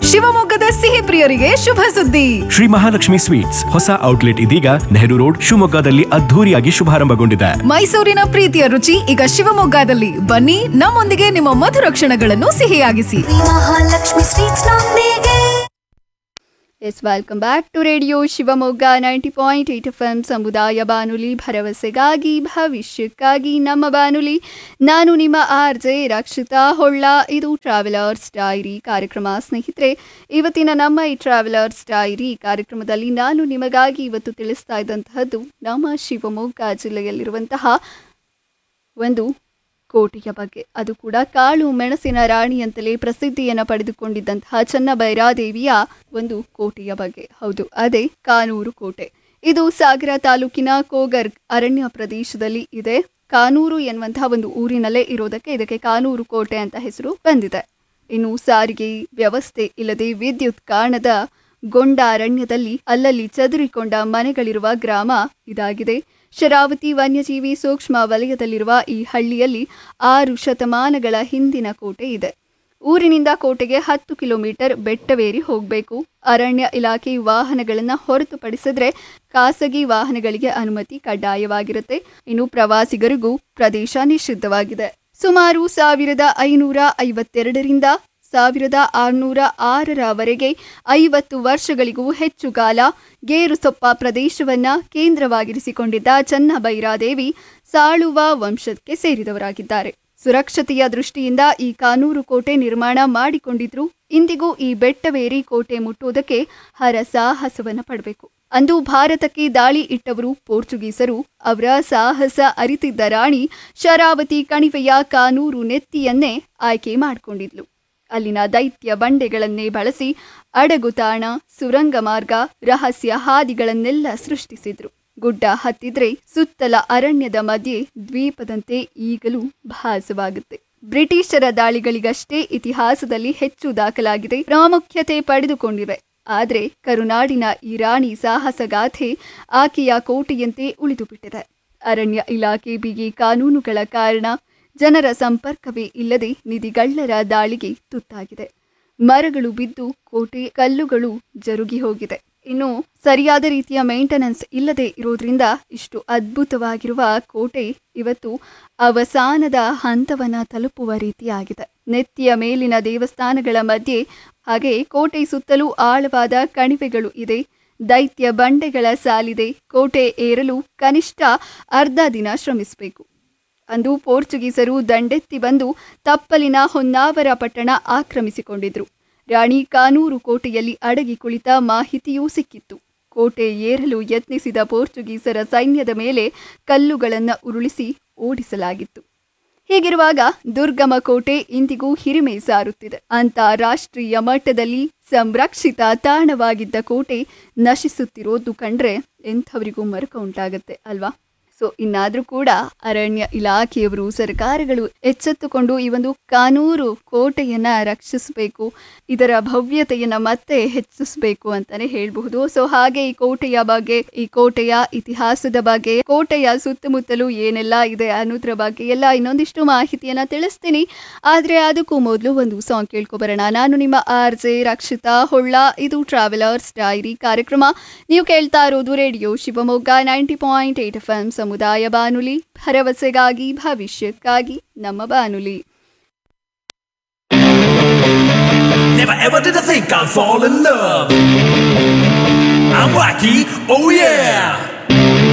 ಶಿವಮೊಗ್ಗದ ಸಿಹಿ ಪ್ರಿಯರಿಗೆ ಶುಭ ಸುದ್ದಿ ಶ್ರೀ ಮಹಾಲಕ್ಷ್ಮಿ ಸ್ವೀಟ್ಸ್ ಹೊಸ ಔಟ್ಲೆಟ್ ಇದೀಗ ನೆಹರು ರೋಡ್ ಶಿವಮೊಗ್ಗದಲ್ಲಿ ಅದ್ಧೂರಿಯಾಗಿ ಶುಭಾರಂಭಗೊಂಡಿದೆ ಮೈಸೂರಿನ ಪ್ರೀತಿಯ ರುಚಿ ಈಗ ಶಿವಮೊಗ್ಗದಲ್ಲಿ ಬನ್ನಿ ನಮ್ಮೊಂದಿಗೆ ನಿಮ್ಮ ಮಧುರ ಕ್ಷಣಗಳನ್ನು ಸಿಹಿಯಾಗಿಸಿ ಶ್ರೀ ಮಹಾಲಕ್ಷ್ಮಿ ಸ್ವೀಟ್ಸ್ ನೊಂದಿಗೆ yes welcome back to radio Shivamogga ninety point eight F M ಸಮುದಾಯ ಬಾನುಲಿ ಭರವಸೆಗಾಗಿ ಭವಿಷ್ಯಕ್ಕಾಗಿ ನಮ್ಮ ಬಾನುಲಿ ನಾನು ನಿಮ್ಮ ಆರ್ ಜೆ ರಕ್ಷಿತಾ ಹೊಳ್ಳ ಇದು ಟ್ರಾವೆಲರ್ಸ್ ಡೈರಿ ಕಾರ್ಯಕ್ರಮ ಸ್ನೇಹಿತರೆ ಇವತ್ತಿನ ನಮ್ಮ ಈ ಟ್ರಾವೆಲರ್ಸ್ ಡೈರಿ ಕಾರ್ಯಕ್ರಮದಲ್ಲಿ ನಾನು ನಿಮಗಾಗಿ ಇವತ್ತು ತಿಳಿಸ್ತಾ ಇದ್ದಂತಹದ್ದು ನಮ್ಮ ಶಿವಮೊಗ್ಗ ಜಿಲ್ಲೆಯಲ್ಲಿರುವಂತಹ ಒಂದು ಕೋಟೆಯ ಬಗ್ಗೆ ಅದು ಕೂಡ ಕಾಳು ಮೆಣಸಿನ ರಾಣಿ ಅಂತಲೇ ಪ್ರಸಿದ್ಧಿಯನ್ನು ಪಡೆದುಕೊಂಡಿದ್ದಂತಹ ಚನ್ನಬೈರಾದೇವಿಯ ಒಂದು ಕೋಟೆಯ ಬಗ್ಗೆ ಹೌದು ಅದೇ ಕಾನೂರು ಕೋಟೆ ಇದು ಸಾಗರ ತಾಲೂಕಿನ ಕೋಗರ್ ಅರಣ್ಯ ಪ್ರದೇಶದಲ್ಲಿ ಇದೆ ಕಾನೂರು ಎನ್ನುವಂತಹ ಒಂದು ಊರಿನಲ್ಲೇ ಇರೋದಕ್ಕೆ ಇದಕ್ಕೆ ಕಾನೂರು ಕೋಟೆ ಅಂತ ಹೆಸರು ಬಂದಿದೆ ಇನ್ನು ಸಾರಿಗೆ ವ್ಯವಸ್ಥೆ ಇಲ್ಲದೆ ವಿದ್ಯುತ್ ಕಾಣದ ಗೊಂಡ ಅರಣ್ಯದಲ್ಲಿ ಅಲ್ಲಲ್ಲಿ ಚದುರಿಕೊಂಡ ಮನೆಗಳಿರುವ ಗ್ರಾಮ ಇದಾಗಿದೆ ಶರಾವತಿ ವನ್ಯಜೀವಿ ಸೂಕ್ಷ್ಮ ವಲಯದಲ್ಲಿರುವ ಈ ಹಳ್ಳಿಯಲ್ಲಿ ಆರು ಶತಮಾನಗಳ ಹಿಂದಿನ ಕೋಟೆ ಇದೆ ಊರಿನಿಂದ ಕೋಟೆಗೆ ಹತ್ತು ಕಿಲೋಮೀಟರ್ ಬೆಟ್ಟವೇರಿ ಹೋಗಬೇಕು ಅರಣ್ಯ ಇಲಾಖೆ ವಾಹನಗಳನ್ನು ಹೊರತುಪಡಿಸಿದ್ರೆ ಖಾಸಗಿ ವಾಹನಗಳಿಗೆ ಅನುಮತಿ ಕಡ್ಡಾಯವಾಗಿರುತ್ತೆ ಇನ್ನು ಪ್ರವಾಸಿಗರಿಗೂ ಪ್ರದೇಶ ನಿಷಿದ್ಧವಾಗಿದೆ ಸುಮಾರು ಸಾವಿರದ ಐನೂರ ಐವತ್ತೆರಡರಿಂದ ಸಾವಿರದ ಆರುನೂರ ಆರರವರೆಗೆ ಐವತ್ತು ವರ್ಷಗಳಿಗೂ ಹೆಚ್ಚು ಕಾಲ ಗೇರುಸೊಪ್ಪ ಪ್ರದೇಶವನ್ನ ಕೇಂದ್ರವಾಗಿರಿಸಿಕೊಂಡಿದ್ದ ಚನ್ನಬೈರಾದೇವಿ ಸಾಳುವ ವಂಶಕ್ಕೆ ಸೇರಿದವರಾಗಿದ್ದಾರೆ ಸುರಕ್ಷತೆಯ ದೃಷ್ಟಿಯಿಂದ ಈ ಕಾನೂರು ಕೋಟೆ ನಿರ್ಮಾಣ ಮಾಡಿಕೊಂಡಿದ್ರು ಇಂದಿಗೂ ಈ ಬೆಟ್ಟವೇರಿ ಕೋಟೆ ಮುಟ್ಟುವುದಕ್ಕೆ ಹರಸಾಹಸವನ್ನ ಪಡಬೇಕು ಅಂದು ಭಾರತಕ್ಕೆ ದಾಳಿ ಇಟ್ಟವರು ಪೋರ್ಚುಗೀಸರು ಅವರ ಸಾಹಸ ಅರಿತಿದ್ದ ರಾಣಿ ಶರಾವತಿ ಕಣಿವೆಯ ಕಾನೂರು ನೆತ್ತಿಯನ್ನೇ ಆಯ್ಕೆ ಮಾಡಿಕೊಂಡಿದ್ಲು ಅಲ್ಲಿನ ದೈತ್ಯ ಬಂಡೆಗಳನ್ನೇ ಬಳಸಿ ಅಡಗುತಾಣ ಸುರಂಗ ಮಾರ್ಗ ರಹಸ್ಯ ಹಾದಿಗಳನ್ನೆಲ್ಲ ಸೃಷ್ಟಿಸಿದ್ರು ಗುಡ್ಡ ಹತ್ತಿದ್ರೆ ಸುತ್ತಲ ಅರಣ್ಯದ ಮಧ್ಯೆ ದ್ವೀಪದಂತೆ ಈಗಲೂ ಭಾಸವಾಗುತ್ತೆ ಬ್ರಿಟಿಷರ ದಾಳಿಗಳಿಗಷ್ಟೇ ಇತಿಹಾಸದಲ್ಲಿ ಹೆಚ್ಚು ದಾಖಲಾಗಿದೆ ಪ್ರಾಮುಖ್ಯತೆ ಪಡೆದುಕೊಂಡಿವೆ ಆದರೆ ಕರುನಾಡಿನ ಈ ರಾಣಿ ಸಾಹಸಗಾಥೆ ಆಕೆಯ ಕೋಟೆಯಂತೆ ಉಳಿದು ಬಿಟ್ಟಿದೆ ಅರಣ್ಯ ಇಲಾಖೆ ಬಿಗಿ ಕಾನೂನುಗಳ ಕಾರಣ ಜನರ ಸಂಪರ್ಕವೇ ಇಲ್ಲದೆ ನಿಧಿಗಳ್ಳರ ದಾಳಿಗೆ ತುತ್ತಾಗಿದೆ ಮರಗಳು ಬಿದ್ದು ಕೋಟೆ ಕಲ್ಲುಗಳು ಜರುಗಿ ಹೋಗಿದೆ ಇನ್ನು ಸರಿಯಾದ ರೀತಿಯ ಮೇಂಟೆನೆನ್ಸ್ ಇಲ್ಲದೆ ಇರೋದ್ರಿಂದ ಇಷ್ಟು ಅದ್ಭುತವಾಗಿರುವ ಕೋಟೆ ಇವತ್ತು ಅವಸಾನದ ಹಂತವನ್ನ ತಲುಪುವ ರೀತಿಯಾಗಿದೆ ನೆತ್ತಿಯ ಮೇಲಿನ ದೇವಸ್ಥಾನಗಳ ಮಧ್ಯೆ ಹಾಗೆ ಕೋಟೆ ಸುತ್ತಲೂ ಆಳವಾದ ಕಣಿವೆಗಳು ಇದೆ ದೈತ್ಯ ಬಂಡೆಗಳ ಸಾಲಿದೆ ಕೋಟೆ ಏರಲು ಕನಿಷ್ಠ ಅರ್ಧ ದಿನ ಶ್ರಮಿಸಬೇಕು ಅಂದು ಪೋರ್ಚುಗೀಸರು ದಂಡೆತ್ತಿ ಬಂದು ತಪ್ಪಲಿನ ಹೊನ್ನಾವರ ಪಟ್ಟಣ ಆಕ್ರಮಿಸಿಕೊಂಡಿದ್ರು ರಾಣಿ ಕಾನೂರು ಕೋಟೆಯಲ್ಲಿ ಅಡಗಿ ಕುಳಿತ ಮಾಹಿತಿಯೂ ಸಿಕ್ಕಿತ್ತು ಕೋಟೆ ಏರಲು ಯತ್ನಿಸಿದ ಪೋರ್ಚುಗೀಸರ ಸೈನ್ಯದ ಮೇಲೆ ಕಲ್ಲುಗಳನ್ನು ಉರುಳಿಸಿ ಓಡಿಸಲಾಗಿತ್ತು ಹೀಗಿರುವಾಗ ದುರ್ಗಮ ಕೋಟೆ ಇಂದಿಗೂ ಹಿರಿಮೆ ಸಾರುತ್ತಿದೆ ಅಂತಾರಾಷ್ಟ್ರೀಯ ಮಟ್ಟದಲ್ಲಿ ಸಂರಕ್ಷಿತ ತಾಣವಾಗಿದ್ದ ಕೋಟೆ ನಶಿಸುತ್ತಿರೋದು ಕಂಡ್ರೆ ಎಂಥವರಿಗೂ ಮರುಕ ಉಂಟಾಗತ್ತೆ ಅಲ್ವಾ ಸೊ ಇನ್ನಾದ್ರೂ ಕೂಡ ಅರಣ್ಯ ಇಲಾಖೆಯವರು ಸರ್ಕಾರಗಳು ಎಚ್ಚೆತ್ತುಕೊಂಡು ಈ ಒಂದು ಕಾನೂರು ಕೋಟೆಯನ್ನ ರಕ್ಷಿಸಬೇಕು ಇದರ ಭವ್ಯತೆಯನ್ನ ಮತ್ತೆ ಹೆಚ್ಚಿಸಬೇಕು ಅಂತಾನೆ ಹೇಳಬಹುದು ಸೊ ಹಾಗೆ ಈ ಕೋಟೆಯ ಬಗ್ಗೆ ಈ ಕೋಟೆಯ ಇತಿಹಾಸದ ಬಗ್ಗೆ ಕೋಟೆಯ ಸುತ್ತಮುತ್ತಲೂ ಏನೆಲ್ಲ ಇದೆ ಅನ್ನೋದ್ರ ಬಗ್ಗೆ ಎಲ್ಲ ಇನ್ನೊಂದಿಷ್ಟು ಮಾಹಿತಿಯನ್ನ ತಿಳಿಸ್ತೀನಿ ಆದ್ರೆ ಅದಕ್ಕೂ ಮೊದಲು ಒಂದು ಸಾಂಗ್ ಕೇಳ್ಕೊಬರೋಣ ನಾನು ನಿಮ್ಮ ಆರ್ ಜೆ ರಕ್ಷಿತಾ ಹೊಳ್ಳ ಇದು ಟ್ರಾವೆಲರ್ಸ್ ಡೈರಿ ಕಾರ್ಯಕ್ರಮ ನೀವು ಕೇಳ್ತಾ ಇರೋದು radio Shivamogga ninety point eight F M ಸಮುದಾಯ ಬಾನುಲಿ ಭರವಸೆಗಾಗಿ ಭವಿಷ್ಯಕ್ಕಾಗಿ ನಮ್ಮ ಬಾನುಲಿ Never ever did I think I'd fall in love. I'm wacky, oh yeah.